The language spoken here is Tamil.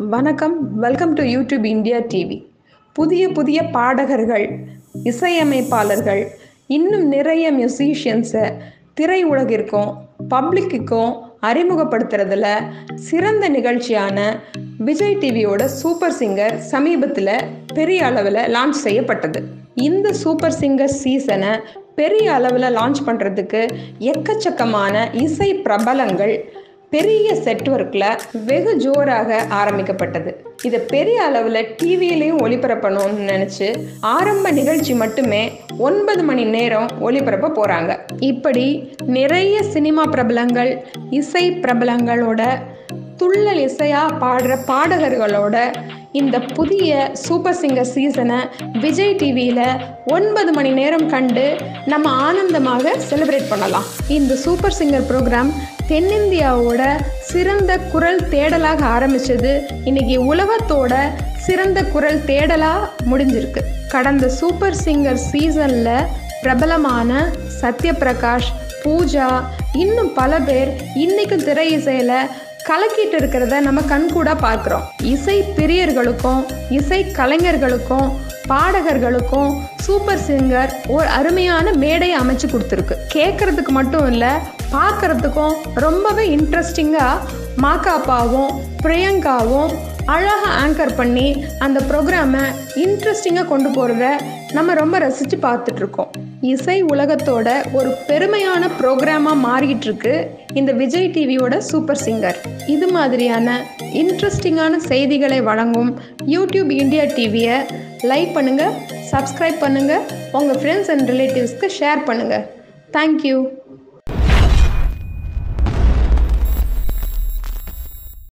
வணக்கம் welcome to YouTube India TV புதிய புதிய பாடகர்கள் இசையமைப்பாளர்கள் இன்னும் நிறைய மியூசிஷியன்ஸை திரையுலகிற்கும் பப்ளிக்குக்கும் அறிமுகப்படுத்துறதுல சிறந்த நிகழ்ச்சியான விஜய் டிவியோட சூப்பர் சிங்கர் சமீபத்தில் பெரிய அளவில் லான்ச் செய்யப்பட்டது இந்த சூப்பர் சிங்கர் சீசனை பெரிய அளவில் லான்ச் பண்ணுறதுக்கு எக்கச்சக்கமான இசை பிரபலங்கள் பெரிய செட் ஒர்க்கில் வெகு ஜோராக ஆரம்பிக்கப்பட்டது இதை பெரிய அளவில் டிவியிலையும் ஒளிபரப்பணும்னு நினச்சி ஆரம்ப நிகழ்ச்சி மட்டுமே ஒன்பது மணி நேரம் ஒளிபரப்ப போகிறாங்க இப்படி நிறைய சினிமா பிரபலங்கள் இசை பிரபலங்களோட துள்ளல் இசையாக பாடுற பாடகர்களோட இந்த புதிய சூப்பர் சிங்கர் சீசனை விஜய் டிவியில் ஒன்பது மணி நேரம் கண்டு நம்ம ஆனந்தமாக செலிப்ரேட் பண்ணலாம் இந்த சூப்பர் சிங்கர் ப்ரோக்ராம் தென்னிந்தியாவோட சிறந்த குரல் தேடலாக ஆரம்பிச்சது இன்னைக்கு உலகத்தோட சிறந்த குரல் தேடலாக முடிஞ்சிருக்கு கடந்த சூப்பர் சிங்கர் சீசனில் பிரபலமான சத்யபிரகாஷ் பூஜா இன்னும் பல பேர் இன்னைக்கும் திரை இசையில் கலக்கிட்டு இருக்கிறத நம்ம கண்கூட பார்க்குறோம் இசை பிரியர்களுக்கும் இசை கலைஞர்களுக்கும் பாடகர்களுக்கும் சூப்பர் சிங்கர் ஒரு அருமையான மேடையை அமைச்சு கொடுத்துருக்கு கேட்குறதுக்கு மட்டும் இல்லை பார்க்குறதுக்கும் ரொம்பவே இன்ட்ரெஸ்டிங்காக மாக்காப்பாவும் பிரியங்காவும் அழகாக ஆங்கர் பண்ணி அந்த ப்ரோக்ராமை இன்ட்ரெஸ்டிங்காக கொண்டு போகிறத நம்ம ரொம்ப ரசித்து பார்த்துட்ருக்கோம் இசை உலகத்தோட ஒரு பெருமையான ப்ரோக்ராமாக மாறிக்கிட்டு இருக்கு இந்த விஜய் டிவியோட சூப்பர் சிங்கர் இது மாதிரியான இன்ட்ரெஸ்டிங்கான செய்திகளை வழங்கும் யூடியூப் இந்தியா டிவியை லைக் பண்ணுங்கள் சப்ஸ்கிரைப் பண்ணுங்கள் உங்கள் ஃப்ரெண்ட்ஸ் அண்ட் ரிலேட்டிவ்ஸ்க்கு ஷேர் பண்ணுங்கள் தேங்க்யூ